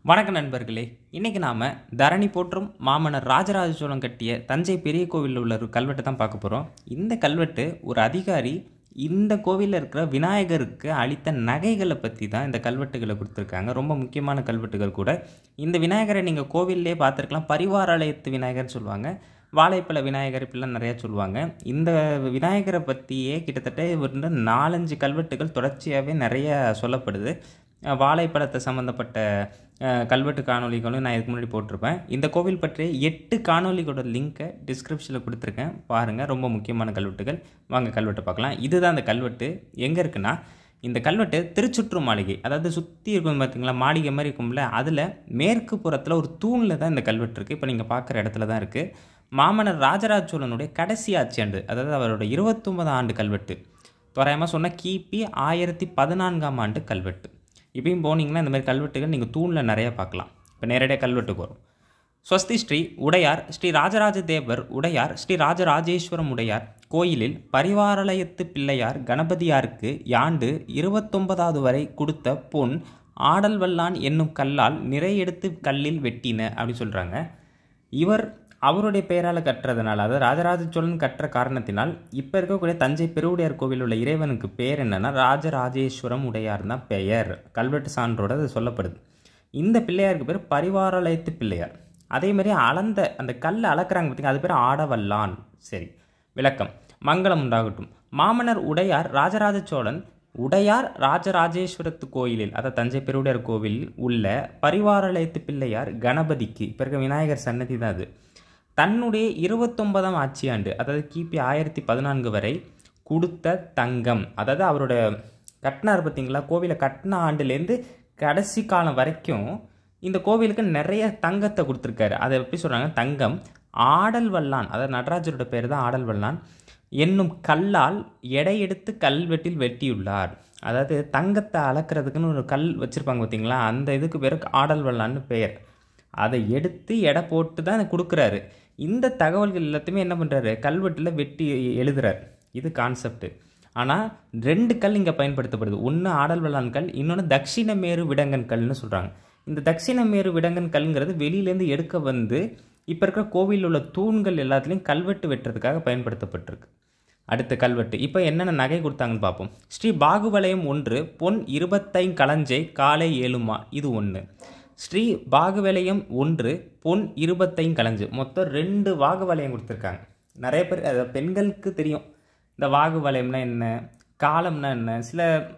வணக்கம் நண்பர்களே இன்றைக்கி நாம் தரணி போற்றும் மாமன்னர் ராஜராஜ சோழன் கட்டிய தஞ்சை பெரிய கோவிலில் உள்ள ஒரு கல்வெட்டை தான் பார்க்க போகிறோம் இந்த கல்வெட்டு ஒரு அதிகாரி இந்த கோவிலில் இருக்கிற விநாயகருக்கு அளித்த நகைகளை பற்றி தான் இந்த கல்வெட்டுகளை கொடுத்துருக்காங்க ரொம்ப முக்கியமான கல்வெட்டுகள் கூட இந்த விநாயகரை நீங்கள் கோவில்லே பார்த்துருக்கலாம் பரிவாராலயத்து விநாயகர்னு சொல்லுவாங்க வாழைப்பழ விநாயகர் இப்படிலாம் நிறையா சொல்லுவாங்க இந்த விநாயகரை பற்றியே கிட்டத்தட்ட வந்து நாலஞ்சு கல்வெட்டுகள் தொடர்ச்சியாகவே நிறைய சொல்லப்படுது அஹ் வாழைப்பழத்தை சம்மந்தப்பட்ட அஹ், கல்வெட்டு காணொளிகளும் நான் இதுக்கு முன்னாடி போட்டிருப்பேன் இந்த கோவில் பற்றிய எட்டு காணொளிகளோட லிங்க்கை டிஸ்கிரிப்ஷனில் கொடுத்துருக்கேன் பாருங்கள் ரொம்ப முக்கியமான கல்வெட்டுகள் வாங்க கல்வெட்டை பார்க்கலாம் இதுதான் அந்த கல்வெட்டு எங்கே இருக்குன்னா இந்த கல்வெட்டு திருச்சுற்று மாளிகை அதாவது சுற்றி இருக்கும் பார்த்தீங்களா மாளிகை மாதிரி இருக்கும்ல அதில் மேற்கு புறத்தில் ஒரு தூணில் தான் இந்த கல்வெட்டு இருக்குது இப்போ நீங்கள் பார்க்குற இடத்துல தான் இருக்குது மாமன்னர் ராஜராஜ சோழனுடைய கடைசி ஆட்சியாண்டு அதாவது அவரோட இருபத்தொன்பது ஆண்டு கல்வெட்டு தோராயமாக சொன்னால் கிபி ஆயிரத்தி பதினான்காம் ஆண்டு கல்வெட்டு இப்பயும் போனீங்கன்னா இந்த மாதிரி கல்வெட்டுகள் நீங்கள் தூணில் நிறைய பார்க்கலாம் இப்போ நேரடியாக கல்வெட்டுக்கு வரும் ஸ்வஸ்தி ஸ்ரீ உடையார் ஸ்ரீ ராஜராஜ தேவர் உடையார் ஸ்ரீ ராஜராஜேஸ்வரம் உடையார் கோயிலில் பரிவாரலயத்து பிள்ளையார் கணபதியாருக்கு யாண்டு இருபத்தொன்பதாவது வரை கொடுத்த பொன் ஆடல் வல்லான் என்னும் கல்லால் நிறையெடுத்து கல்லில் வெட்டின அப்படின்னு சொல்கிறாங்க இவர் அவருடைய பெயரால் கட்டுறதுனால அதாவது ராஜராஜ சோழன் கட்டுற காரணத்தினால் இப்போ இருக்கக்கூடிய தஞ்சை பெருவுடையார் கோவில் உள்ள இறைவனுக்கு பேர் என்னன்னா ராஜராஜேஸ்வரம் உடையார் தான் பெயர் கல்வெட்டு சான்றோட அது சொல்லப்படுது இந்த பிள்ளையாருக்கு பேர் பரிவாரலயத்து பிள்ளையார் அதே மாதிரி அளந்த அந்த கல்லை அளக்குறாங்க பார்த்தீங்க அது பேர் ஆடவல்லான் சரி விளக்கம் மங்களம் உண்டாகட்டும் மாமன்னர் உடையார் ராஜராஜ சோழன் உடையார் ராஜராஜேஸ்வரத்து கோயிலில் அதாவது தஞ்சை பெருவுடையார் கோவிலில் உள்ள பரிவாரலயத்து பிள்ளையார் கணபதிக்கு இப்போ இருக்க விநாயகர் சன்னதி தான் அது தன்னுடைய இருபத்தொன்பதாம் ஆட்சியாண்டு அதாவது கிபி ஆயிரத்தி பதினான்கு வரை கொடுத்த தங்கம் அதாவது அவரோட கட்டினார் பார்த்தீங்களா கோவிலை கட்டின ஆண்டுலேருந்து கடைசி காலம் வரைக்கும் இந்த கோவிலுக்கு நிறைய தங்கத்தை கொடுத்துருக்காரு அதை எப்படி சொல்கிறாங்க தங்கம் ஆடல் வல்லான் அதாவது நடராஜரோட பேர் தான் ஆடல் வல்லான் என்னும் கல்லால் எடை எடுத்து கல்வெட்டில் வெட்டியுள்ளார் அதாவது தங்கத்தை அளக்கிறதுக்குன்னு ஒரு கல் வச்சுருப்பாங்க பார்த்தீங்களா அந்த இதுக்கு பேர் ஆடல் வல்லான்னு பெயர் அதை எடுத்து எடை போட்டு தான் அதை கொடுக்குறாரு இந்த தகவல்கள் எல்லாத்தையுமே என்ன பண்ணுறாரு கல்வெட்டில் வெட்டி எழுதுறார் இது கான்செப்ட் ஆனால் ரெண்டு கல் இங்கே பயன்படுத்தப்படுது ஒன்று ஆடல் வல்லான் கல் இன்னொன்று தட்சிண மேரு விடங்கன் கல்னு சொல்கிறாங்க இந்த தட்சிண மேரு விடங்கன் கல்ங்கிறது வெளியிலேருந்து எடுக்க வந்து இப்போ இருக்கிற கோவிலில் உள்ள தூண்கள் எல்லாத்துலேயும் கல்வெட்டு வெட்டுறதுக்காக பயன்படுத்தப்பட்டிருக்கு அடுத்த கல்வெட்டு இப்போ என்னென்ன நகை கொடுத்தாங்கன்னு பார்ப்போம் ஸ்ரீ பாகுவலயம் ஒன்று பொன் இருபத்தைந்து களஞ்சை காலை ஏழுமா இது ஒன்று ஸ்ரீ பாகுவலயம் ஒன்று பொன் இருபத்தைந்து களஞ்சு மொத்தம் ரெண்டு வாகு வளையம் கொடுத்துருக்காங்க நிறைய பேர் அது பெண்களுக்கு தெரியும் இந்த வாகு வளையம்னா என்ன காலம்னா என்ன சில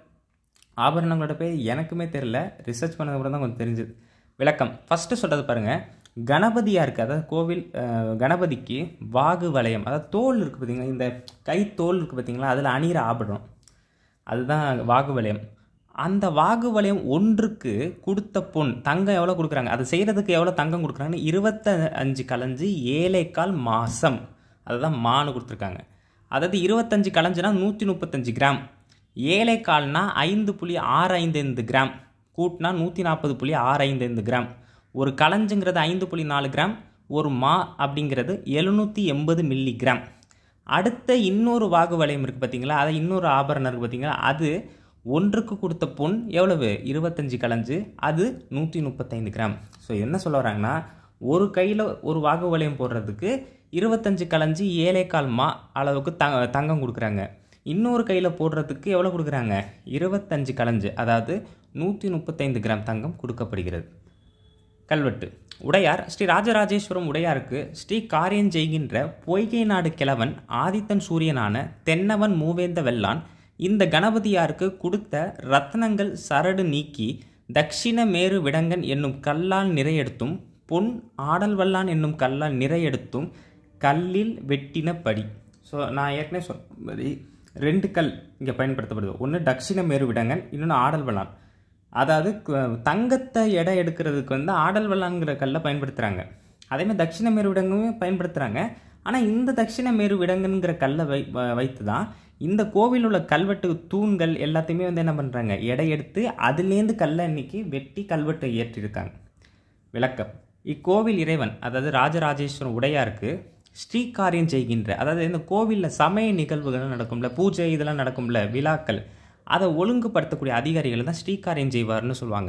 ஆபரணங்களோட பேர் எனக்குமே தெரில ரிசர்ச் பண்ணதுக்கு தான் கொஞ்சம் தெரிஞ்சுது விளக்கம் ஃபஸ்ட்டு சொல்கிறது பாருங்கள் கணபதியாக இருக்குது அதாவது கோவில் அஹ், கணபதிக்கு வாகு வளையம் அதாவது தோல் இருக்குது பார்த்தீங்களா இந்த கை தோல் இருக்குது பார்த்தீங்களா அதில் அணிகிற ஆபரணம் அதுதான் வாகு வளையம் அந்த வாகு வளையம் ஒன்றுக்கு கொடுத்த பொன் தங்கம் எவ்வளோ கொடுக்குறாங்க அது செய்கிறதுக்கு எவ்வளோ தங்கம் கொடுக்குறாங்கன்னு இருபத்த அஞ்சு கலஞ்சு ஏழைக்கால் மாதம் அதுதான் மானு கொடுத்துருக்காங்க அதாவது இருபத்தஞ்சு கலஞ்சுனா நூற்றி முப்பத்தஞ்சு கிராம் ஏழைக்கால்னா ஐந்து புள்ளி ஆறு ஐந்து கிராம் கூட்டினா நூற்றி நாற்பது புள்ளி ஆறு ஐந்து கிராம் ஒரு கலஞ்சுங்கிறது ஐந்து புள்ளி நாலு கிராம் ஒரு மா அப்படிங்கிறது எழுநூற்றி எண்பது மில்லி கிராம் அடுத்த இன்னொரு வாகு வளையம் இருக்குது பார்த்தீங்களா அதை இன்னொரு ஆபரணம் இருக்குது பார்த்தீங்களா அது ஒன்றுக்கு கொடுத்த பொன் எவ்வளவு இருபத்தஞ்சு கலஞ்சு அது நூற்றி முப்பத்தைந்து கிராம் ஸோ என்ன சொல்ல வராங்கன்னா ஒரு கையில் ஒரு வாகு வளையம் போடுறதுக்கு இருபத்தஞ்சு கலஞ்சு ஏழைக்கால் மா அளவுக்கு த தங்கம் கொடுக்குறாங்க இன்னொரு கையில் போடுறதுக்கு எவ்வளோ கொடுக்குறாங்க இருபத்தஞ்சு கலஞ்சு அதாவது நூற்றி முப்பத்தைந்து கிராம் தங்கம் கொடுக்கப்படுகிறது கல்வெட்டு உடையார் ஸ்ரீ ராஜராஜேஸ்வரம் உடையாருக்கு ஸ்ரீ காரியம் செய்கின்ற பொய்கை நாடு கிழவன் ஆதித்தன் சூரியனான தென்னவன் மூவேந்த வெள்ளான் இந்த கணபதியாருக்கு கொடுத்த ரத்னங்கள் சரடு நீக்கி தக்ஷிண மேரு விடங்கன் என்னும் கல்லால் நிறையெடுத்தும் பொன் ஆடல் வல்லான் என்னும் கல்லால் நிறையெடுத்தும் கல்லில் வெட்டின படி ஸோ நான் ஏற்கனவே சொன்ன மாதிரி ரெண்டு கல் இங்கே பயன்படுத்தப்படுது ஒன்று தக்ஷிண மேரு விடங்கன் இன்னொன்று ஆடல் வல்லான் அதாவது கு- தங்கத்தை எடை எடுக்கிறதுக்கு வந்து ஆடல் வல்லான்ங்கிற கல்லை பயன்படுத்துகிறாங்க அதேமாதிரி தட்சிண மேரு விடங்கமே பயன்படுத்துகிறாங்க ஆனால் இந்த தட்சிண மேரு விடங்குங்கிற கல்லை வை வ- வைத்து தான் இந்த கோவில் உள்ள கல்வெட்டு தூண்கள் எல்லாத்தையுமே வந்து என்ன பண்ணுறாங்க எடை எடுத்து அதுலேருந்து கல்லை இன்னைக்கு வெட்டி கல்வெட்டை ஏற்றிருக்காங்க விளக்கம் இக்கோவில் இறைவன் அதாவது ராஜராஜேஸ்வரன் உடையாருக்கு ஸ்ரீகாரியம் செய்கின்ற அதாவது இந்த கோவிலில் சமய நிகழ்வுகள் நடக்கும்ல பூஜை இதெல்லாம் நடக்கும்ல விழாக்கள் அதை ஒழுங்குபடுத்தக்கூடிய அதிகாரிகள் தான் ஸ்ரீகாரியம் செய்வார்னு சொல்லுவாங்க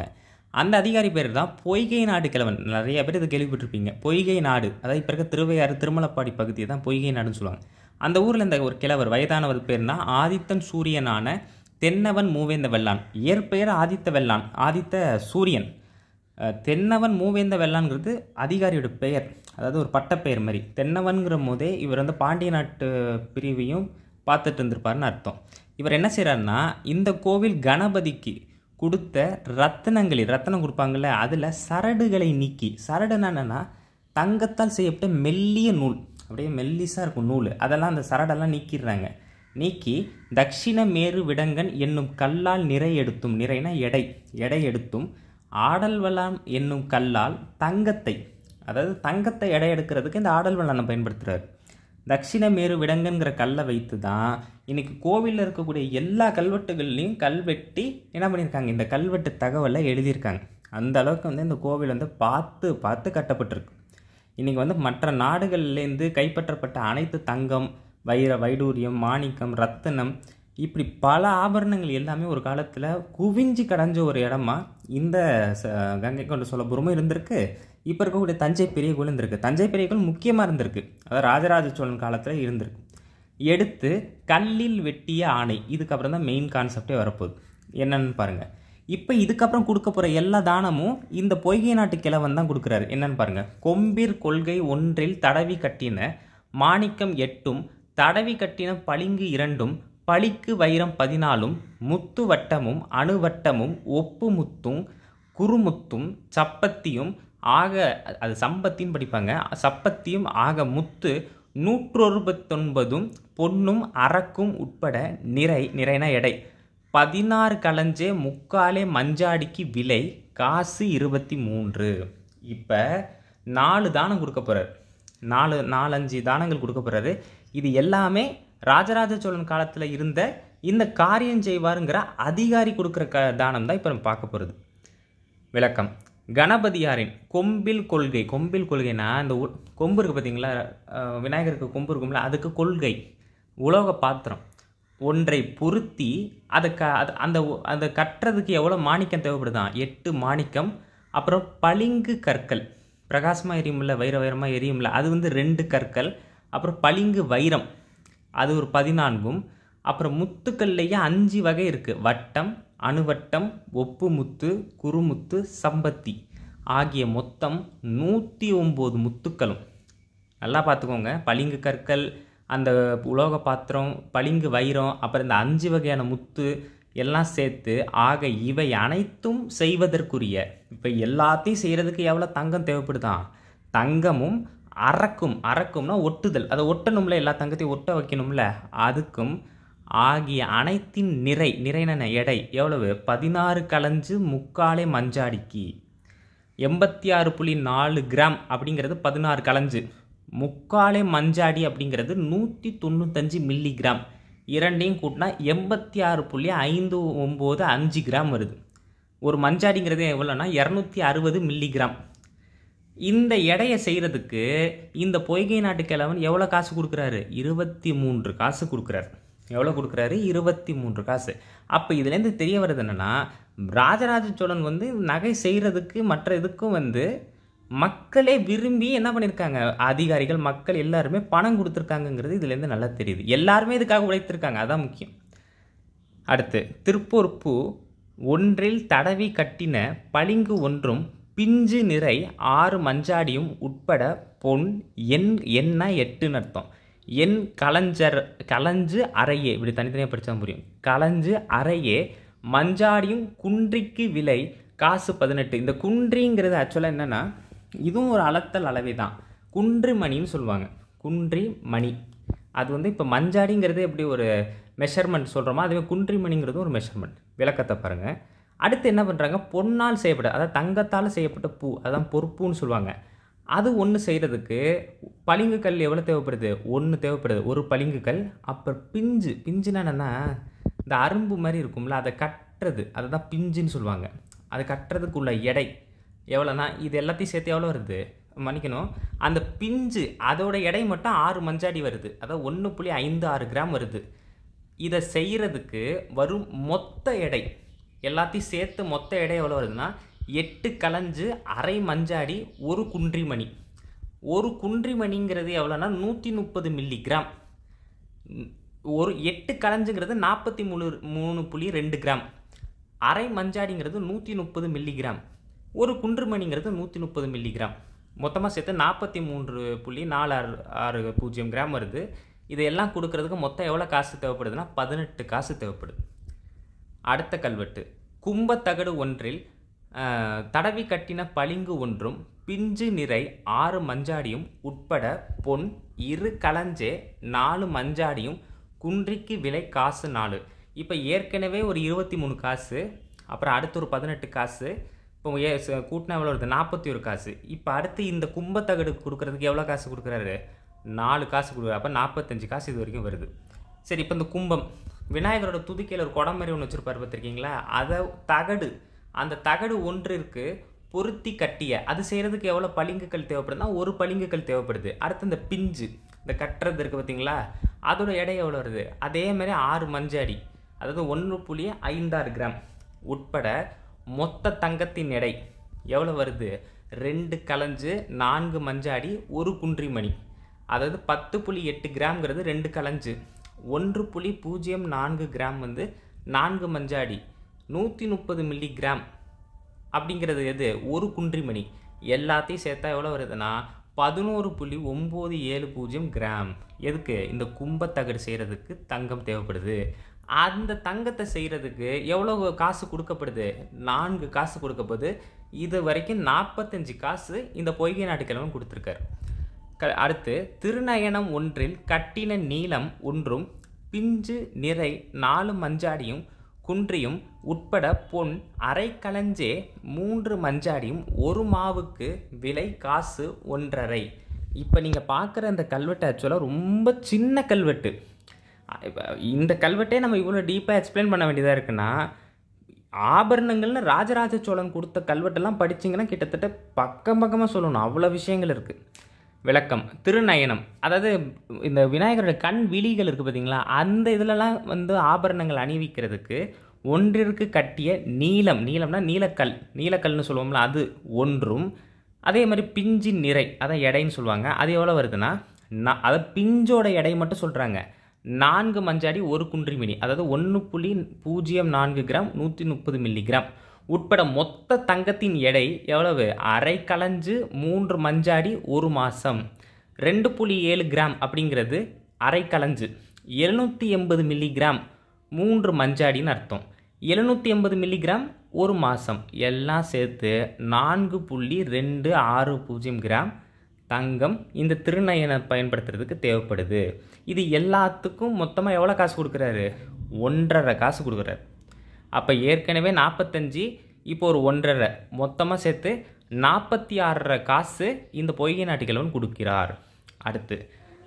அந்த அதிகாரி பேர் தான் பொய்கை நாடு கிழவன் நிறைய பேர் இதை கேள்விப்பட்டிருப்பீங்க பொய்கை நாடு அதாவது இப்போ இருக்க திருவையாறு திருமலப்பாடி பகுதியை தான் பொய்கை நாடுன்னு சொல்லுவாங்க அந்த ஊரில் இந்த ஒரு கிழவர் வயதானவர் பேர்னா ஆதித்தன் சூரியனான தென்னவன் மூவேந்த வெள்ளான் இயற்பெயர் ஆதித்த வெள்ளான் ஆதித்த சூரியன் அஹ், தென்னவன் மூவேந்த வெள்ளான்ங்கிறது அதிகாரியோட பெயர் அதாவது ஒரு பட்டப்பெயர் மாதிரி தென்னவன்கிற போதே இவர் வந்து பாண்டிய நாட்டு பிரிவையும் பார்த்துட்டு இருந்திருப்பாருன்னு அர்த்தம் இவர் என்ன செய்கிறாருன்னா இந்த கோவில் கணபதிக்கு கொடுத்த ரத்தினங்களில் ரத்தினம் கொடுப்பாங்கல்ல அதில் சரடுகளை நீக்கி சரடுனா என்னன்னா தங்கத்தால் செய்யப்பட்ட மெல்லிய நூல் அப்படியே மெல்லிஸாக இருக்கும் நூல் அதெல்லாம் அந்த சரடெல்லாம் நீக்கிடுறாங்க நீக்கி தக்ஷிண மேரு விடங்கன் என்னும் கல்லால் நிறை எடுத்தும் நிறைனா எடை எடை எடுத்தும் ஆடல் வளாம் என்னும் கல்லால் தங்கத்தை அதாவது தங்கத்தை எடை எடுக்கிறதுக்கு இந்த ஆடல் வளானை பயன்படுத்துகிறார் தக்ஷிண மேரு விடங்கன்கிற கல்லை வைத்து தான் இன்னைக்கு கோவிலில் இருக்கக்கூடிய எல்லா கல்வெட்டுகள்லையும் கல்வெட்டி என்ன பண்ணியிருக்காங்க இந்த கல்வெட்டு தகவலை எழுதியிருக்காங்க அந்த அளவுக்கு வந்து இந்த கோவில் வந்து பார்த்து பார்த்து கட்டப்பட்டிருக்கு இன்றைக்கி வந்து மற்ற நாடுகள்லேருந்து கைப்பற்றப்பட்ட அனைத்து தங்கம் வைர வைடூரியம் மாணிக்கம் ரத்தினம் இப்படி பல ஆபரணங்கள் எல்லாமே ஒரு காலத்தில் குவிஞ்சு கடைஞ்ச ஒரு இடமா இந்த ச- கங்கை கொண்ட சோழபுரமும் இருந்திருக்கு இப்போ இருக்கக்கூடிய தஞ்சை பெரிய கோயில் இருந்திருக்கு தஞ்சை பெரிய கோயில் முக்கியமாக இருந்திருக்கு அதாவது ராஜராஜ சோழன் காலத்தில் இருந்திருக்கு எடுத்து கல்லில் வெட்டிய ஆணை இதுக்கப்புறம் தான் மெயின் கான்செப்டே வரப்போகுது என்னன்னு பாருங்கள் இப்போ இதுக்கப்புறம் கொடுக்க போகிற எல்லா தானமும் இந்த பொய்கை நாட்டு கிழவன் தான் கொடுக்குறாரு என்னன்னு பாருங்க கொம்பிர் கொள்கை ஒன்றில் தடவி கட்டின மாணிக்கம் எட்டும் தடவி கட்டின பளிங்கு இரண்டும் பளிக்கு வைரம் பதினாலும் முத்து வட்டமும் அணுவட்டமும் ஒப்பு முத்தும் குறுமுத்தும் சப்பத்தியும் ஆக அது சம்பத்தின்னு படிப்பாங்க சப்பத்தியும் ஆக முத்து நூற்றொருபத்தொன்பதும் பொன்னும் அரக்கும் உட்பட நிறை நிறைனா எடை பதினாறு களஞ்சே முக்காலே மஞ்சாடிக்கு விலை காசு இருபத்தி மூன்று இப்போ நாலு தானம் கொடுக்க போகிறார் நாலு நாலஞ்சு தானங்கள் கொடுக்க போகிறாரு இது எல்லாமே ராஜராஜ சோழன் காலத்தில் இருந்த இந்த காரியம் செய்வாருங்கிற அதிகாரி கொடுக்குற க தானம் தான் இப்போ நம்ம பார்க்க போகிறது விளக்கம் கணபதியாரின் கொம்பில் கொள்கை கொம்பில் கொள்கைனா இந்த உ- கொம்பு இருக்குது பார்த்தீங்களா அஹ் விநாயகருக்கு கொம்பு இருக்கும்ல அதுக்கு கொள்கை உலோக பாத்திரம் ஒன்றை பொருத்தி அதை க அது அந்த உ- அதை கட்டுறதுக்கு எவ்வளோ மாணிக்கம் தேவைப்படுதான் எட்டு மாணிக்கம் அப்புறம் பளிங்கு கற்கள் பிரகாசமாக எரியும்ல வைர வைரமாக எரியும்ல அது வந்து ரெண்டு கற்கள் அப்புறம் பளிங்கு வைரம் அது ஒரு பதினான்கும் அப்புறம் முத்துக்கள்லேயே அஞ்சு வகை இருக்குது வட்டம் அணுவட்டம் ஒப்பு முத்து குறுமுத்து சம்பத்தி ஆகிய மொத்தம் நூற்றி ஒம்பது முத்துக்களும் நல்லா பார்த்துக்கோங்க பளிங்கு கற்கள் அந்த உலோக பாத்திரம் பளிங்கு வைரம் அப்புறம் இந்த அஞ்சு வகையான முத்து எல்லாம் சேர்த்து ஆக இவை அனைத்தும் செய்வதற்குரிய இப்போ எல்லாத்தையும் செய்கிறதுக்கு எவ்வளோ தங்கம் தேவைப்படுதான் தங்கமும் அரக்கும் அரக்கும்னா ஒட்டுதல் அதை ஒட்டணும்ல எல்லா தங்கத்தையும் ஒட்ட வைக்கணும்ல அதுக்கும் ஆகிய அனைத்தின் நிறை நிறைன எடை எவ்வளவு பதினாறு கலஞ்சு முக்காலே மஞ்சாடிக்கு எண்பத்தி ஆறு புள்ளி நாலு கிராம் அப்படிங்கிறது பதினாறு கலஞ்சு முக்காலே மஞ்சாடி அப்படிங்கிறது நூற்றி தொண்ணூத்தஞ்சு மில்லி கிராம் இரண்டையும் கூட்டினா எண்பத்தி ஆறு புள்ளி ஐந்து ஒம்பது அஞ்சு கிராம் வருது ஒரு மஞ்சாடிங்கிறது எவ்வளோனா இரநூத்தி அறுபது மில்லி கிராம் இந்த எடையை செய்கிறதுக்கு இந்த பொய்கை நாட்டு கிழவன் எவ்வளோ காசு கொடுக்குறாரு இருபத்தி மூன்று காசு கொடுக்குறாரு எவ்வளோ கொடுக்குறாரு இருபத்தி மூன்று காசு அப்போ இதுலேருந்து தெரிய வருது என்னென்னா ராஜராஜ சோழன் வந்து நகை செய்கிறதுக்கு மற்ற இதுக்கும் வந்து மக்களே விரும்பி என்ன பண்ணியிருக்காங்க அதிகாரிகள் மக்கள் எல்லாருமே பணம் கொடுத்துருக்காங்கங்கிறது இதுலேருந்து நல்லா தெரியுது எல்லாருமே இதுக்காக உழைத்திருக்காங்க அதான் முக்கியம் அடுத்து திருப்பொறுப்பு ஒன்றில் தடவி கட்டின பளிங்கு ஒன்றும் பிஞ்சு நிறை ஆறு மஞ்சாடியும் உட்பட பொன் எண் என்ன எட்டுன்னு அர்த்தம் என் கலஞ்சர் கலஞ்சு அறையே இப்படி தனித்தனியாக படித்தா புரியும் கலஞ்சு அறையே மஞ்சாடியும் குன்றிக்கு விலை காசு பதினெட்டு இந்த குன்றிங்கிறது ஆக்சுவலாக என்னென்னா இதுவும் ஒரு அளத்தல் அளவே தான் குன்று மணின்னு சொல்லுவாங்க குன்றி மணி அது வந்து இப்போ மஞ்சாடிங்கிறது எப்படி ஒரு மெஷர்மெண்ட் சொல்கிறோமோ அதுவே குன்றிமணிங்கிறதும் ஒரு மெஷர்மெண்ட் விளக்கத்தை பாருங்கள் அடுத்து என்ன பண்ணுறாங்க பொன்னால் செய்யப்பட்ட அதாவது தங்கத்தால் செய்யப்பட்ட பூ அதான் பொறுப்புன்னு சொல்லுவாங்க அது ஒன்று செய்கிறதுக்கு பளிங்கு கல் எவ்வளோ தேவைப்படுது ஒன்று தேவைப்படுது ஒரு பளிங்கு கல் அப்புறம் பிஞ்சு பிஞ்சுனா என்னென்னா இந்த அரும்பு மாதிரி இருக்கும்ல அதை கட்டுறது அதை தான் பிஞ்சுன்னு சொல்லுவாங்க அது கட்டுறதுக்குள்ள எடை எவ்வளோனா இது எல்லாத்தையும் சேர்த்து எவ்வளோ வருது மன்னிக்கணும் அந்த பிஞ்சு அதோட எடை மட்டும் ஆறு மஞ்சாடி வருது அதாவது ஒன்று புள்ளி ஐந்து ஆறு கிராம் வருது இதை செய்கிறதுக்கு வரும் மொத்த எடை எல்லாத்தையும் சேர்த்து மொத்த எடை எவ்வளோ வருதுன்னா எட்டு கலஞ்சு அரை மஞ்சாடி ஒரு குன்றிமணி ஒரு குன்றிமணிங்கிறது எவ்வளோன்னா நூற்றி முப்பது மில்லிகிராம் ம், ஒரு எட்டு கலஞ்சுங்கிறது நாற்பத்தி மூணு மூணு புள்ளி ரெண்டு கிராம் அரை மஞ்சாடிங்கிறது நூற்றி முப்பது மில்லிகிராம் ஒரு குன்றுமணிங்கிறது நூற்றி முப்பது மில்லிகிராம் மொத்தமாக சேர்த்து நாற்பத்தி மூன்று புள்ளி நாலு ஆறு ஆறு பூஜ்ஜியம் கிராம் வருது இதையெல்லாம் கொடுக்கறதுக்கு மொத்தம் எவ்வளோ காசு தேவைப்படுதுன்னா பதினெட்டு காசு தேவைப்படுது அடுத்த கல்வெட்டு கும்பத்தகடு ஒன்றில் அஹ், தடவி கட்டின பளிங்கு ஒன்றும் பிஞ்சு நிறை ஆறு மஞ்சாடியும் உட்பட பொன் இரு களஞ்சே நாலு மஞ்சாடியும் குன்றிக்கு விலை காசு நாலு இப்போ ஏற்கனவே ஒரு இருபத்தி மூணு காசு அப்புறம் அடுத்து ஒரு பதினெட்டு காசு இப்போ ஏ ச- கூட்டினா எவ்வளோ வருது நாற்பத்தி ஒரு காசு இப்போ அடுத்து இந்த கும்பத்தகடு கொடுக்கறதுக்கு எவ்வளோ காசு கொடுக்குறாரு நாலு காசு கொடுக்குறாரு அப்போ நாற்பத்தஞ்சு காசு இது வரைக்கும் வருது சரி இப்போ இந்த கும்பம் விநாயகரோட துதிக்கையில் ஒரு குடம் மாதிரி ஒன்று வச்சுருப்பாரு பார்த்துருக்கீங்களா அதை தகடு அந்த தகடு ஒன்றிற்கு பொருத்தி கட்டிய அது செய்கிறதுக்கு எவ்வளோ பளிங்குகள் தேவைப்படுதுன்னா ஒரு பளிங்குகள் தேவைப்படுது அடுத்து இந்த பிஞ்சு இந்த கட்டுறது இருக்குது பார்த்தீங்களா அதோட எடை எவ்வளோ வருது அதே மாதிரி ஆறு மஞ்சாடி அதாவது ஒன்று புள்ளி ஐந்தாறு கிராம் உட்பட மொத்த தங்கத்தின் எடை எவ்வளோ வருது ரெண்டு கலஞ்சு நான்கு மஞ்சாடி ஒரு குன்றிமணி அதாவது பத்து புள்ளி எட்டு கிராம்ங்கிறது ரெண்டு கலஞ்சு ஒன்று புள்ளி பூஜ்ஜியம் நான்கு கிராம் வந்து நான்கு மஞ்சாடி நூற்றி முப்பது மில்லி கிராம் அப்படிங்கிறது எது ஒரு குன்றிமணி எல்லாத்தையும் சேர்த்தா எவ்வளோ வருதுன்னா பதினோரு புள்ளி ஒம்பது ஏழு பூஜ்ஜியம் கிராம் எதுக்கு இந்த கும்பத்தகடு செய்கிறதுக்கு தங்கம் தேவைப்படுது அந்த தங்கத்தை செய்கிறதுக்கு எவ்வளோ காசு கொடுக்கப்படுது நான்கு காசு கொடுக்கப்படுது இது வரைக்கும் நாற்பத்தஞ்சு காசு இந்த பொய்கை நாட்டுக்கிழமை கொடுத்துருக்காரு க அடுத்து திருநயனம் ஒன்றில் கட்டின நீளம் ஒன்றும் பிஞ்சு நிறை நாலு மஞ்சாடியும் குன்றியும் உட்பட பொன் அரை களஞ்சே மூன்று மஞ்சாடியும் ஒரு மாவுக்கு விலை காசு ஒன்றரை இப்போ நீங்கள் பார்க்குற இந்த கல்வெட்டு ஆக்சுவலாக ரொம்ப சின்ன கல்வெட்டு அ- இப்ப இந்த கல்வெட்டே நம்ம இவ்வளோ டீப்பாக எக்ஸ்பிளைன் பண்ண வேண்டியதாக இருக்குன்னா ஆபரணங்கள்னு ராஜராஜ சோழன் கொடுத்த கல்வெட்டெல்லாம் படிச்சீங்கன்னா கிட்டத்தட்ட பக்கம் பக்கமாக சொல்லணும் அவ்வளோ விஷயங்கள் இருக்குது விளக்கம் திருநயனம் அதாவது இந்த விநாயகரோட கண் விழிகள் இருக்குது பார்த்தீங்களா அந்த இதிலலாம் வந்து ஆபரணங்கள் அணிவிக்கிறதுக்கு ஒன்றிற்கு கட்டிய நீலம் நீலம்னா நீலக்கல் நீலக்கல்னு சொல்லுவோம்ல அது ஒன்றும் அதே மாதிரி பிஞ்சின் நிறை அதான் எடைன்னு சொல்லுவாங்க அது எவ்வளோ வருதுன்னா நான் அதை பிஞ்சோட எடை மட்டும் சொல்கிறாங்க நான்கு மஞ்சாடி ஒரு குன்றிமினி அதாவது ஒன்று புள்ளி பூஜ்ஜியம் நான்கு கிராம் நூற்றி முப்பது மில்லி கிராம் உட்பட மொத்த தங்கத்தின் எடை எவ்வளவு அரை கலஞ்சு மூன்று மஞ்சாடி ஒரு மாதம் ரெண்டு புள்ளி ஏழு கிராம் அப்படிங்கிறது அரை கலஞ்சு எழுநூற்றி எண்பது மில்லி கிராம் மூன்று மஞ்சாடின்னு அர்த்தம் எழுநூற்றி எண்பது மில்லிகிராம் ஒரு மாதம் எல்லாம் சேர்த்து நான்கு புள்ளி ரெண்டு ஆறு பூஜ்ஜியம் கிராம் தங்கம் இந்த திருநயனை பயன்படுத்துறதுக்கு தேவைப்படுது இது எல்லாத்துக்கும் மொத்தமாக எவ்வளோ காசு கொடுக்குறாரு ஒன்றரை காசு கொடுக்குறாரு அப்போ ஏற்கனவே நாற்பத்தஞ்சு இப்போ ஒரு ஒன்றரை மொத்தமாக சேர்த்து நாற்பத்தி ஆறரை காசு இந்த பொய்கை நாட்டுக்கிழவன் கொடுக்கிறார் அடுத்து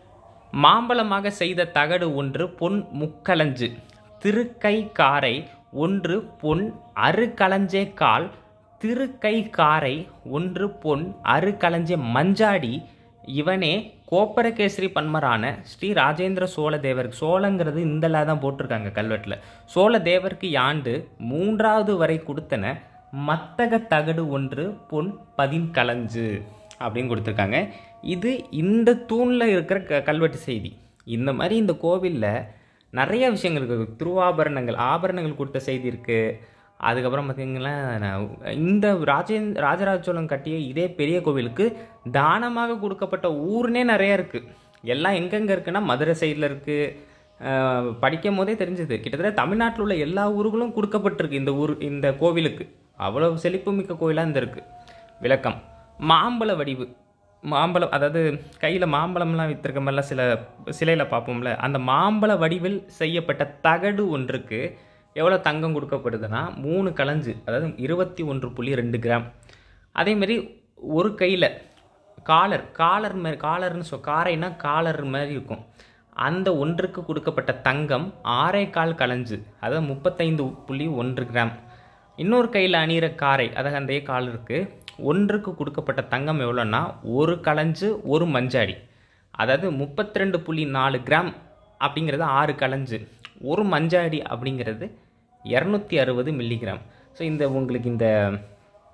மாம்பழமாக செய்த தகடு ஒன்று பொன் முக்களஞ்சு திருக்கை காரை ஒன்று பொன் அருகளஞ்சே கால் திருக்கை காரை ஒன்று பொன் அருகளஞ்சே மஞ்சாடி இவனே கோப்பரகேசரி பன்மரான ஸ்ரீ ராஜேந்திர சோழ தேவருக்கு சோழங்கிறது இந்தல தான் போட்டிருக்காங்க கல்வெட்டில் சோழ தேவருக்கு யாண்டு மூன்றாவது வரை கொடுத்தன மத்தக தகடு ஒன்று பொன் பதின்கலஞ்சு அப்படின்னு கொடுத்துருக்காங்க இது இந்த தூணில் இருக்கிற க கல்வெட்டு செய்தி இந்த மாதிரி இந்த கோவிலில் நிறைய விஷயங்கள் இருக்குது திருவாபரணங்கள் ஆபரணங்கள் கொடுத்த செய்தி இருக்குது அதுக்கப்புறம் பார்த்திங்கன்னா நான் இந்த ராஜேந்திர ராஜராஜ சோழன் கட்டிய இதே பெரிய கோவிலுக்கு தானமாக கொடுக்கப்பட்ட ஊர்னே நிறைய இருக்குது எல்லாம் எங்கெங்கே இருக்குன்னா மதுரை சைடில் இருக்குது படிக்கும் போதே தெரிஞ்சது கிட்டத்தட்ட தமிழ்நாட்டில் உள்ள எல்லா ஊர்களும் கொடுக்கப்பட்டிருக்கு இந்த ஊர் இந்த கோவிலுக்கு அவ்வளவு செழிப்புமிக்க கோயிலாக இருந்திருக்கு விளக்கம் மாம்பழ வடிவு மாம்பழம் அதாவது கையில் மாம்பழம்லாம் வித்திருக்க மாதிரிலாம் சில சிலையில் பார்ப்போம்ல அந்த மாம்பழ வடிவில் செய்யப்பட்ட தகடு ஒன்றுக்கு எவ்வளோ தங்கம் கொடுக்கப்படுதுன்னா மூணு கலஞ்சு அதாவது இருபத்தி ஒன்று புள்ளி ரெண்டு கிராம் அதேமாரி ஒரு கையில் காலர் காலர் மாதிரி காலர்னு சொல் காரைனா காலர் மாதிரி இருக்கும் அந்த ஒன்றுக்கு கொடுக்கப்பட்ட தங்கம் ஆறே கால் கலஞ்சு அதாவது முப்பத்தைந்து புள்ளி ஒன்று கிராம் இன்னொரு கையில் அணிகிற காரை அதாவது அந்த காலருக்கு ஒன்றுக்கு கொடுக்கப்பட்ட தங்கம் எவ்வளோன்னா ஒரு கலஞ்சு ஒரு மஞ்சாடி அதாவது முப்பத்தி ரெண்டு புள்ளி நாலு கிராம் அப்படிங்கிறது ஆறு கலஞ்சு ஒரு மஞ்சாடி அப்படிங்கிறது இரநூத்தி அறுபது மில்லிகிராம் ஸோ இந்த உங்களுக்கு இந்த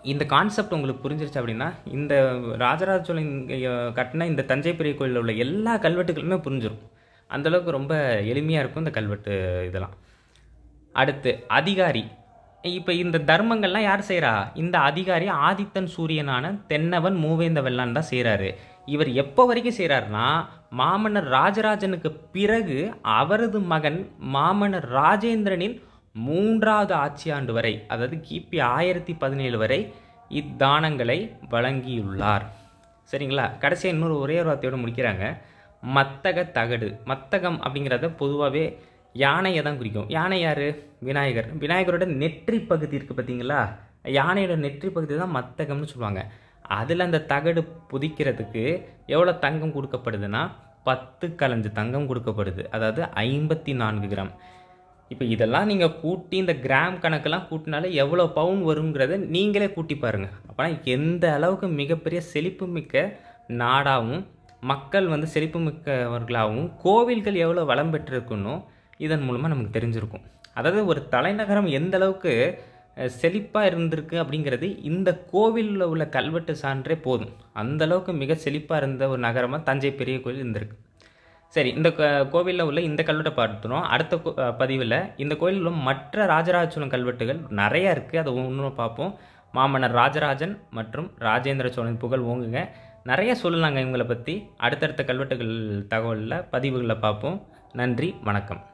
இந்த கான்செப்ட் உங்களுக்கு புரிஞ்சிருச்சு அப்படின்னா இந்த ராஜராஜ சோழன் இங்க, அஹ், கட்டின இந்த தஞ்சை பெரிய கோயிலில் உள்ள எல்லா கல்வெட்டுகளுமே புரிஞ்சிடும் அந்தளவுக்கு ரொம்ப எளிமையாக இருக்கும் இந்த கல்வெட்டு இதெல்லாம் அடுத்து அதிகாரி இப்போ இந்த தர்மங்கள்லாம் யார் செய்கிறா இந்த அதிகாரி ஆதித்தன் சூரியனான தென்னவன் மூவேந்த வெள்ளான் தான் செய்கிறாரு இவர் எப்போ வரைக்கும் செய்கிறாருன்னா மாமன்னர் ராஜராஜனுக்கு பிறகு அவரது மகன் மாமன்னர் ராஜேந்திரனின் மூன்றாவது ஆட்சியாண்டு வரை அதாவது கிபி ஆயிரத்தி பதினேழு வரை இத்தானங்களை வழங்கியுள்ளார் சரிங்களா கடைசியாக இன்னொரு ஒரே ஒரு வார்த்தையோடு முடிக்கிறாங்க மத்தக தகடு மத்தகம் அப்படிங்கிறத பொதுவாகவே யானையை தான் குறிக்கும் யானை யார் விநாயகர் விநாயகரோட நெற்றி பகுதி இருக்குது பார்த்தீங்களா யானையோட நெற்றி பகுதி தான் மத்தகம்னு சொல்லுவாங்க அதில் அந்த தகடு புதிக்கிறதுக்கு எவ்வளோ தங்கம் கொடுக்கப்படுதுன்னா பத்து கலஞ்சு தங்கம் கொடுக்கப்படுது அதாவது ஐம்பத்தி நான்கு கிராம் இப்போ இதெல்லாம் நீங்கள் கூட்டி இந்த கிராம் கணக்கெல்லாம் கூட்டினாலே எவ்வளோ பவுன் வருங்கிறத நீங்களே கூட்டி பாருங்கள் அப்போனா எந்த அளவுக்கு மிகப்பெரிய செழிப்பு மிக்க நாடாகவும் மக்கள் வந்து செழிப்பு மிக்கவர்களாகவும் கோவில்கள் எவ்வளோ வளம் பெற்றிருக்குன்னோ இதன் மூலமாக நமக்கு தெரிஞ்சிருக்கும் அதாவது ஒரு தலைநகரம் எந்த அளவுக்கு செழிப்பாக இருந்திருக்கு அப்படிங்கிறது இந்த கோவிலில் உள்ள கல்வெட்டு சான்றே போதும் அந்த அளவுக்கு மிக செழிப்பாக இருந்த ஒரு நகரமாக தஞ்சை பெரிய கோயில் இருந்திருக்கு சரி இந்த கோவிலில் உள்ள இந்த கல்வெட்டை பார்த்துறோம் அடுத்த கோ- அஹ் பதிவில் இந்த கோயிலில் உள்ள மற்ற ராஜராஜ சோழன் கல்வெட்டுகள் நிறைய இருக்குது அதை ஒன்று பார்ப்போம் மாமன்னர் ராஜராஜன் மற்றும் ராஜேந்திர சோழன் புகழ் ஓங்குங்க நிறைய சொல்லலாங்க இவங்களை பற்றி அடுத்தடுத்த கல்வெட்டுகள் தகவலில் பதிவுகளில் பார்ப்போம் நன்றி வணக்கம்